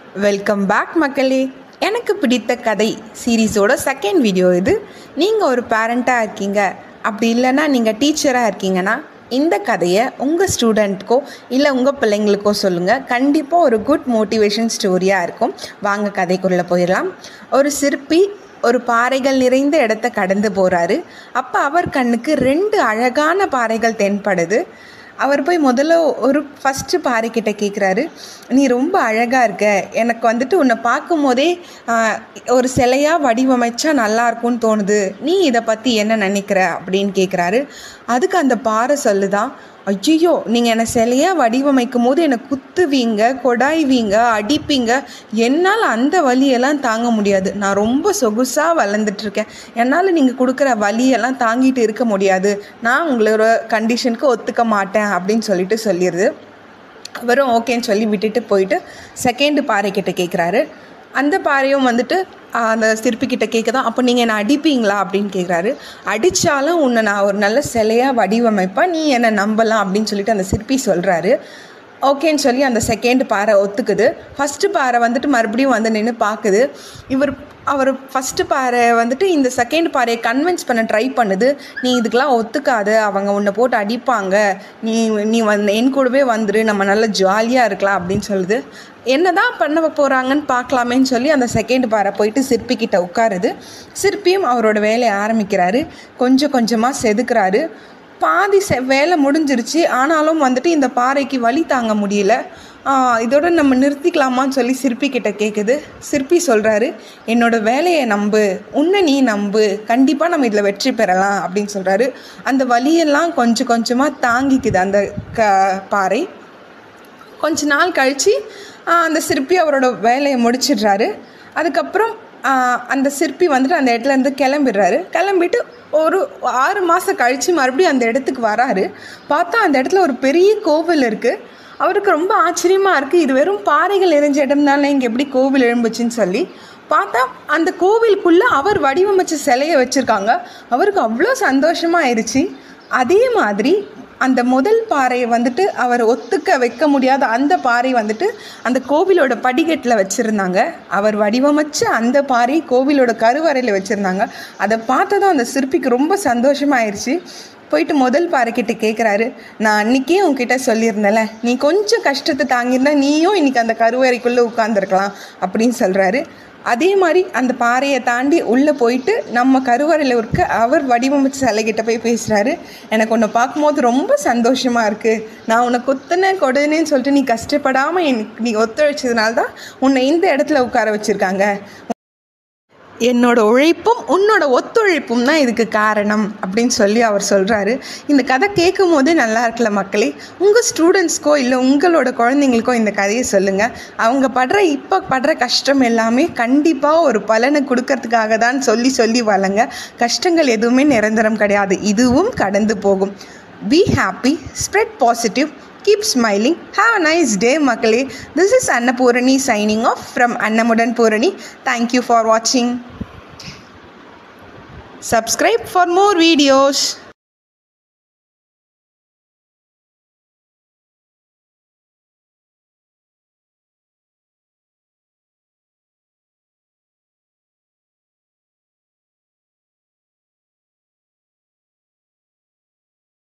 welcome back மக்களே எனக்கு பிடித்த கதை சீரீஸோட செகண்ட் வீடியோ இது நீங்கள் ஒரு பேரண்ட்டாக இருக்கீங்க அப்படி இல்லைன்னா நீங்கள் டீச்சராக இருக்கீங்கன்னா இந்த கதையை உங்கள் ஸ்டூடெண்ட்க்கோ இல்லை உங்கள் பிள்ளைங்களுக்கோ சொல்லுங்கள் கண்டிப்பாக ஒரு குட் மோட்டிவேஷன் ஸ்டோரியாக இருக்கும் வாங்க கதைக்குள்ளே போயிடலாம் ஒரு சிற்பி ஒரு பாறைகள் நிறைந்த இடத்த கடந்து போகிறாரு அப்போ அவர் கண்ணுக்கு ரெண்டு அழகான பாறைகள் தென்படுது அவர் போய் முதல்ல ஒரு ஃபஸ்ட்டு பாறைக்கிட்ட கேட்குறாரு நீ ரொம்ப அழகாக இருக்க எனக்கு வந்துட்டு உன்னை பார்க்கும் போதே ஆஹ், ஒரு சிலையாக வடிவமைச்சா நல்லா இருக்கும்னு தோணுது நீ இதை பற்றி என்ன நினைக்கிற அப்படின்னு கேட்குறாரு அதுக்கு அந்த பாறை சொல்லுதான் ஐயோ நீங்கள் என்னை சிலையாக வடிவமைக்கும் போது என்னை குத்துவீங்க கொடாய்வீங்க அடிப்பீங்க என்னால் அந்த வலியெல்லாம் தாங்க முடியாது நான் ரொம்ப சொகுசாக வளர்ந்துட்டுருக்கேன் என்னால் நீங்கள் கொடுக்குற வலியெல்லாம் தாங்கிட்டு இருக்க முடியாது நான் உங்களோட கண்டிஷனுக்கு ஒத்துக்க மாட்டேன் அப்படின்னு சொல்லிட்டு சொல்லிடுது அவரும் ஓகேன்னு சொல்லி விட்டுட்டு போயிட்டு செகண்ட் பாறைக்கிட்ட கேட்குறாரு அந்த பாறையும் வந்துட்டு ஆஹ், அந்த சிற்பிக்கிட்ட கேட்குதான் அப்போ நீங்கள் என்னை அடிப்பீங்களா அப்படின்னு கேட்குறாரு அடித்தாலும் உன்னை நான் ஒரு நல்ல சிலையாக வடிவமைப்பேன் நீ என்னை நம்பலாம் அப்படின்னு சொல்லிட்டு அந்த சிற்பி சொல்கிறாரு ஓகேன்னு சொல்லி அந்த செகண்ட் பாறை ஒத்துக்குது ஃபஸ்ட்டு பாறை வந்துட்டு மறுபடியும் வந்து நின்று பார்க்குது இவர் அவர் ஃபஸ்ட்டு பாறை வந்துட்டு இந்த செகண்ட் பாறையை கன்வின்ஸ் பண்ண ட்ரை பண்ணுது நீ இதுக்கெல்லாம் ஒத்துக்காத அவங்க உன்னை போட்டு அடிப்பாங்க நீ நீ வந்து என் கூடவே வந்துரு நம்ம நல்லா ஜாலியாக இருக்கலாம் அப்படின்னு சொல்லுது என்ன தான் பண்ண போகிறாங்கன்னு பார்க்கலாமேன்னு சொல்லி அந்த செகண்ட் பாறை போயிட்டு சிற்பிக்கிட்ட உட்காருது சிற்பியும் அவரோட வேலையை ஆரம்பிக்கிறாரு கொஞ்சம் கொஞ்சமாக செதுக்குறாரு பாதி செ வேலை முடிஞ்சிருச்சு ஆனாலும் வந்துட்டு இந்த பாறைக்கு வலி தாங்க முடியல ஆ, இதோட நம்ம நிறுத்திக்கலாமான்னு சொல்லி சிற்பி கிட்ட கேட்குது சிற்பி சொல்கிறாரு என்னோட வேலையை நம்பு உன்னை நீ நம்பு கண்டிப்பாக நம்ம இதில் வெற்றி பெறலாம் அப்படின்னு சொல்கிறாரு அந்த வலியெல்லாம் கொஞ்சம் கொஞ்சமாக தாங்கிக்குது அந்த க பாறை கொஞ்ச நாள் கழித்து அந்த சிற்பி அவரோட வேலையை முடிச்சிடுறாரு அதுக்கப்புறம் ஆ, அந்த சிற்பி வந்துட்டு அந்த இடத்துல இருந்து கிளம்பிடுறாரு கிளம்பிட்டு ஒரு ஆறு மாதம் கழித்து மறுபடியும் அந்த இடத்துக்கு வராரு பார்த்தா அந்த இடத்துல ஒரு பெரிய கோவில் இருக்குது அவருக்கு ரொம்ப ஆச்சரியமாக இருக்குது இது வெறும் பாறைகள் எரிஞ்ச இடம்னால இங்கே எப்படி கோவில் எழும்புச்சுன்னு சொல்லி பார்த்தா அந்த கோவிலுக்குள்ளே அவர் வடிவமைச்ச சிலையை வச்சுருக்காங்க அவருக்கு அவ்வளோ சந்தோஷமாயிருச்சு அதே மாதிரி அந்த முதல் பாறையை வந்துட்டு அவர் ஒத்துக்க வைக்க முடியாத அந்த பாறை வந்துட்டு அந்த கோவிலோட படிக்கட்டில் வச்சுருந்தாங்க அவர் வடிவமைச்ச அந்த பாறை கோவிலோட கருவறையில் வச்சுருந்தாங்க அதை பார்த்ததும் அந்த சிற்பிக்கு ரொம்ப சந்தோஷமாயிருச்சு போயிட்டு முதல் பாறைக்கிட்ட கேட்குறாரு நான் அன்றைக்கே உன்கிட்ட சொல்லியிருந்தேன்ல நீ கொஞ்சம் கஷ்டத்தை தாங்கியிருந்தா நீயும் இன்னைக்கு அந்த கருவறைக்குள்ளே உட்காந்துருக்கலாம் அப்படின்னு சொல்கிறாரு அதே மாதிரி அந்த பாறையை தாண்டி உள்ளே போயிட்டு நம்ம கருவறையில் இருக்க அவர் வடிவமைச்ச சிலைகிட்ட போய் பேசுகிறாரு எனக்கு உன்னை பார்க்கும்போது ரொம்ப சந்தோஷமாக இருக்குது நான் உன்னை கொத்துனேன் கொடுனேன்னு சொல்லிட்டு நீ கஷ்டப்படாமல் எனக்கு நீ ஒத்துழைச்சதுனால தான் உன்னை இந்த இடத்துல உட்கார வச்சுருக்காங்க என்னோட உழைப்பும் உன்னோட ஒத்துழைப்பும் தான் இதுக்கு காரணம் அப்படின்னு சொல்லி அவர் சொல்கிறாரு இந்த கதை கேட்கும் போதே நல்லா இருக்கல மக்களே உங்கள் ஸ்டூடெண்ட்ஸ்க்கோ இல்லை உங்களோட குழந்தைங்களுக்கோ இந்த கதையை சொல்லுங்கள் அவங்க படுற இப்போ படுற கஷ்டம் எல்லாமே கண்டிப்பாக ஒரு பலனை கொடுக்கறதுக்காக தான் சொல்லி சொல்லி வளங்க கஷ்டங்கள் எதுவுமே நிரந்தரம் கிடையாது இதுவும் கடந்து போகும் be happy spread positive keep smiling have a nice day மக்களே this is Annapoorani signing off from அன்னமுடன் பூரணி தேங்க்யூ ஃபார் வாட்சிங் subscribe for more videos